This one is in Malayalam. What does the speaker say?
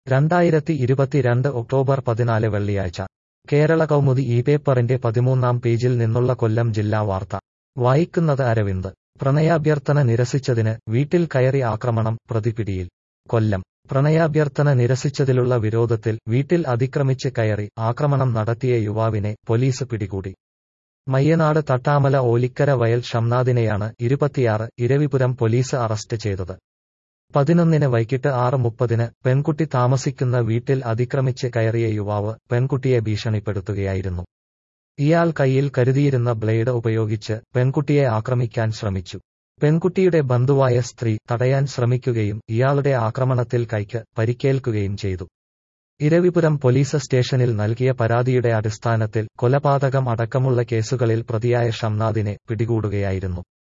രണ്ടായിരത്തി ഇരുപത്തിരണ്ട് ഒക്ടോബർ പതിനാല് വെള്ളിയാഴ്ച കേരള കൗമുദി ഈ പേപ്പറിന്റെ പതിമൂന്നാം പേജിൽ നിന്നുള്ള കൊല്ലം ജില്ലാ വാർത്ത വായിക്കുന്നത് അരവിന്ദ് പ്രണയാഭ്യർത്ഥന നിരസിച്ചതിന് വീട്ടിൽ കയറി ആക്രമണം പ്രതിപിടിയിൽ കൊല്ലം പ്രണയാഭ്യർത്ഥന നിരസിച്ചതിലുള്ള വിരോധത്തിൽ വീട്ടിൽ അതിക്രമിച്ച് കയറി ആക്രമണം നടത്തിയ യുവാവിനെ പോലീസ് പിടികൂടി മയ്യനാട് തട്ടാമല ഓലിക്കര വയൽ ഷംനാദിനെയാണ് ഇരുപത്തിയാറ് ഇരവിപുരം പോലീസ് അറസ്റ്റ് ചെയ്തത് പതിനൊന്നിന് വൈകിട്ട് ആറ് മുപ്പതിന് പെൺകുട്ടി താമസിക്കുന്ന വീട്ടിൽ അതിക്രമിച്ച് കയറിയ യുവാവ് പെൺകുട്ടിയെ ഭീഷണിപ്പെടുത്തുകയായിരുന്നു ഇയാൾ കയ്യിൽ കരുതിയിരുന്ന ബ്ലേഡ് ഉപയോഗിച്ച് പെൺകുട്ടിയെ ആക്രമിക്കാൻ ശ്രമിച്ചു പെൺകുട്ടിയുടെ ബന്ധുവായ സ്ത്രീ തടയാൻ ശ്രമിക്കുകയും ഇയാളുടെ ആക്രമണത്തിൽ കൈക്ക് പരിക്കേൽക്കുകയും ചെയ്തു ഇരവിപുരം പോലീസ് സ്റ്റേഷനിൽ നൽകിയ പരാതിയുടെ അടിസ്ഥാനത്തിൽ കൊലപാതകം അടക്കമുള്ള കേസുകളിൽ പ്രതിയായ ഷംനാദിനെ പിടികൂടുകയായിരുന്നു